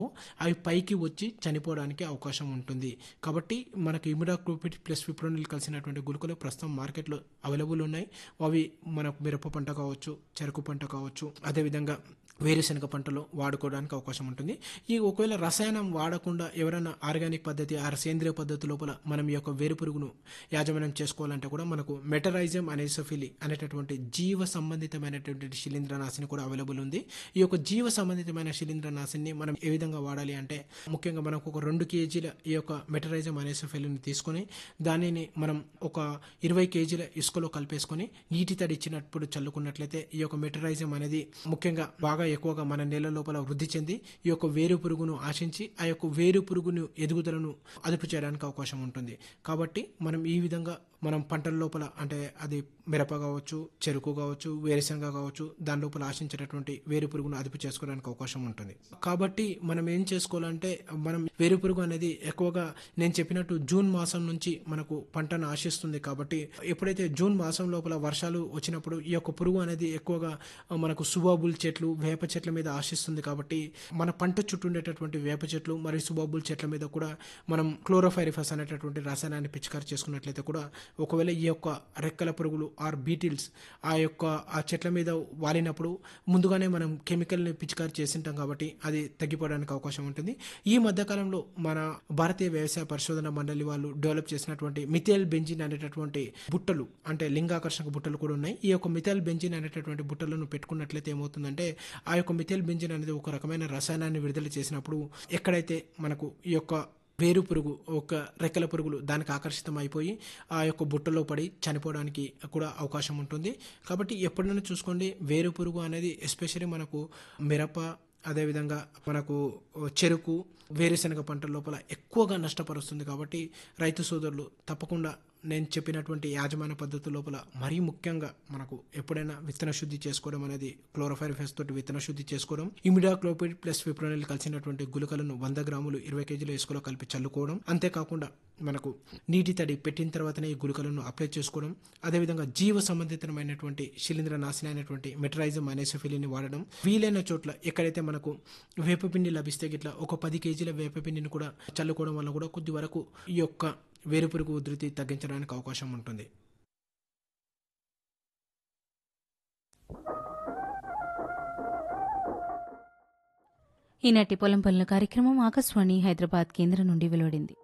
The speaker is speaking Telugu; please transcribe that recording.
అవి పైకి వచ్చి చనిపోవడానికి అవకాశం ఉంటుంది కాబట్టి మనకి ఇమిడాక్లోపిడ్ ప్లస్ ఫిప్రోనిల్ కలిసినటువంటి గుళికలు ప్రస్తుతం మార్కెట్లో అవైలబుల్ ఉన్నాయి అవి మనకు మిరప పంట కావచ్చు చెరకు పంట కావచ్చు అదేవిధంగా వేరుశనగ పంటలో వాడుకోవడానికి అవకాశం ఉంటుంది ఈ ఒకవేళ రసాయనం వాడకుండా ఎవరైనా ఆర్గానిక్ పద్ధతి ఆ సేంద్రియ పద్ధతి లోపల మనం ఈ యొక్క వేరు పురుగును యాజమాన్యం చేసుకోవాలంటే కూడా మనకు మెటరైజం అనేసోఫిలి అనేటటువంటి జీవ సంబంధితమైనటువంటి శిలీంద్రనాశిని కూడా అవైలబుల్ ఉంది ఈ యొక్క జీవ సంబంధితమైన శిలీంద్రనాశిని మనం ఏ విధంగా వాడాలి అంటే ముఖ్యంగా మనకు ఒక రెండు కేజీల ఈ యొక్క మెటరైజం అనేసోఫిలిని తీసుకొని దానిని మనం ఒక ఇరవై కేజీల ఇసుకలో కలిపేసుకొని నీటి తడి ఇచ్చినప్పుడు చల్లుకున్నట్లయితే ఈ యొక్క మెటరైజం అనేది ముఖ్యంగా బాగా ఎక్కువగా మన నేల లోపల వృద్ధి చెంది ఈ యొక్క వేరు పురుగును ఆశించి ఆ యొక్క వేరు పురుగును ఎదుగుదలను అదుపు చేయడానికి అవకాశం ఉంటుంది కాబట్టి మనం ఈ విధంగా మనం పంటల లోపల అంటే అది మిరప కావచ్చు చెరుకు కావచ్చు వేరుశనగ కావచ్చు దాని లోపల ఆశించేటటువంటి వేరు పురుగును అదుపు చేసుకోవడానికి అవకాశం ఉంటుంది కాబట్టి మనం ఏం చేసుకోవాలంటే మనం వేరు పురుగు అనేది ఎక్కువగా నేను చెప్పినట్టు జూన్ మాసం నుంచి మనకు పంటను ఆశిస్తుంది కాబట్టి ఎప్పుడైతే జూన్ మాసం లోపల వర్షాలు వచ్చినప్పుడు ఈ యొక్క పురుగు అనేది ఎక్కువగా మనకు సుబాబుల్ చెట్లు వేప చెట్ల మీద ఆశిస్తుంది కాబట్టి మన పంట చుట్టూ ఉండేటటువంటి వేప చెట్లు మరియు సుబాబుల్ చెట్ల మీద కూడా మనం క్లోరోఫైరిఫస్ అనేటటువంటి రసాయనాన్ని పిచికారి చేసుకున్నట్లయితే కూడా ఒకవేళ ఈ యొక్క రెక్కల పురుగులు ఆర్ బీటిల్స్ ఆ యొక్క ఆ చెట్ల మీద వాలినప్పుడు ముందుగానే మనం కెమికల్ని పిచికారి చేసింటాం కాబట్టి అది తగ్గిపోవడానికి అవకాశం ఉంటుంది ఈ మధ్యకాలంలో మన భారతీయ వ్యవసాయ పరిశోధన మండలి వాళ్ళు డెవలప్ చేసినటువంటి మిథేల్ బెంజిన్ అనేటటువంటి బుట్టలు అంటే లింగాకర్షక బుట్టలు కూడా ఉన్నాయి ఈ యొక్క మిథైల్ బెంజిన్ అనేటటువంటి బుట్టలను పెట్టుకున్నట్లయితే ఏమవుతుందంటే ఆ యొక్క మిథైల్ బెంజిన్ అనేది ఒక రకమైన రసాయనాన్ని విడుదల చేసినప్పుడు ఎక్కడైతే మనకు ఈ యొక్క వేరు పురుగు ఒక రెక్కల పురుగులు దానికి ఆకర్షితం అయిపోయి ఆ యొక్క బుట్టలో పడి చనిపోవడానికి కూడా అవకాశం ఉంటుంది కాబట్టి ఎప్పుడైనా చూసుకోండి వేరు పురుగు అనేది ఎస్పెషల్లీ మనకు మిరప అదేవిధంగా మనకు చెరుకు వేరుశనగ పంటల లోపల ఎక్కువగా నష్టపరుస్తుంది కాబట్టి రైతు సోదరులు తప్పకుండా నేను చెప్పినటువంటి యాజమాన్య పద్ధతి లోపల మరీ ముఖ్యంగా మనకు ఎప్పుడైనా విత్తన శుద్ధి చేసుకోవడం అనేది క్లోరోఫైరిఫెస్ తోటి విత్తన శుద్ధి చేసుకోవడం ఇమిడాక్లోపిడ్ ప్లస్ ఫిప్రోనిల్ కలిసినటువంటి గుళికలను వంద గ్రాములు ఇరవై కేజీల ఇసుకలో కలిపి చల్లుకోవడం అంతేకాకుండా మనకు నీటి తడి పెట్టిన తర్వాతనే ఈ గుళికలను అప్లై చేసుకోవడం అదేవిధంగా జీవ సంబంధితమైనటువంటి శిలీంద్ర నాశన అయినటువంటి మెటరైజం అనేసోఫిలిని వాడడం వీలైన చోట్ల ఎక్కడైతే మనకు వేపపిండి లభిస్తే గిట్లా ఒక పది కేజీల వేపపిండిని కూడా చల్లుకోవడం వల్ల కూడా కొద్ది వరకు ఈ యొక్క వేరుపురుగు ఉధృతి తగ్గించడానికి అవకాశం ఉంటుంది ఈనాటి పొలం పనుల కార్యక్రమం ఆకాశవాణి హైదరాబాద్ కేంద్రం నుండి వెలువడింది